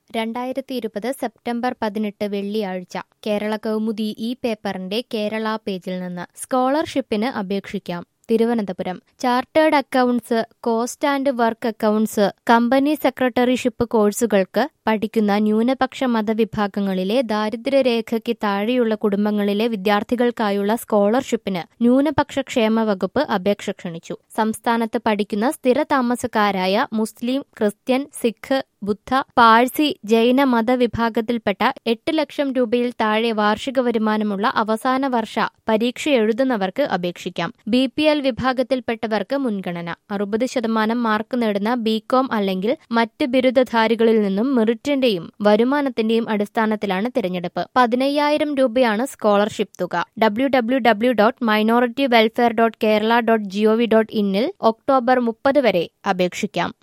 രണ്ടായിരത്തി ഇരുപത് സെപ്റ്റംബർ പതിനെട്ട് വെള്ളിയാഴ്ച കേരള കൗമുദി ഈ പേപ്പറിന്റെ കേരള പേജിൽ നിന്ന് സ്കോളർഷിപ്പിന് അപേക്ഷിക്കാം Thiruvananthapuram chartered accounts cost and work accounts company secretaryship കോഴ്സുകൾക്ക് പഠിക്കുന്ന ന്യൂനപക്ഷ മതവിഭാഗങ്ങളിലെ ദാരിദ്ര്യരേഖയ്ക്ക് താഴെയുള്ള കുടുംബങ്ങളിലെ വിദ്യാർത്ഥികൾക്കായുള്ള സ്കോളർഷിപ്പിന് ന്യൂനപക്ഷ ക്ഷേമ വകുപ്പ് അപേക്ഷ ക്ഷണിച്ചു സംസ്ഥാനത്ത് പഠിക്കുന്ന സ്ഥിര താമസക്കാരായ മുസ്ലിം ക്രിസ്ത്യൻ സിഖ് ബുദ്ധ പാഴ്സി ജൈന മതവിഭാഗത്തിൽപ്പെട്ട എട്ട് ലക്ഷം രൂപയിൽ താഴെ വാർഷിക വരുമാനമുള്ള അവസാന വർഷ പരീക്ഷ എഴുതുന്നവർക്ക് അപേക്ഷിക്കാം ബി പി എൽ വിഭാഗത്തിൽപ്പെട്ടവർക്ക് മുൻഗണന അറുപത് ശതമാനം മാർക്ക് നേടുന്ന ബികോം അല്ലെങ്കിൽ മറ്റ് ബിരുദധാരികളിൽ നിന്നും മെറിറ്റിന്റെയും വരുമാനത്തിന്റെയും അടിസ്ഥാനത്തിലാണ് തിരഞ്ഞെടുപ്പ് പതിനയ്യായിരം രൂപയാണ് സ്കോളർഷിപ്പ് തുക W W W dot minority welfare dot Kerala dot GOV dot ഇന്നിൽ ഒക്ടോബർ മുപ്പത് വരെ അപേക്ഷിക്കാം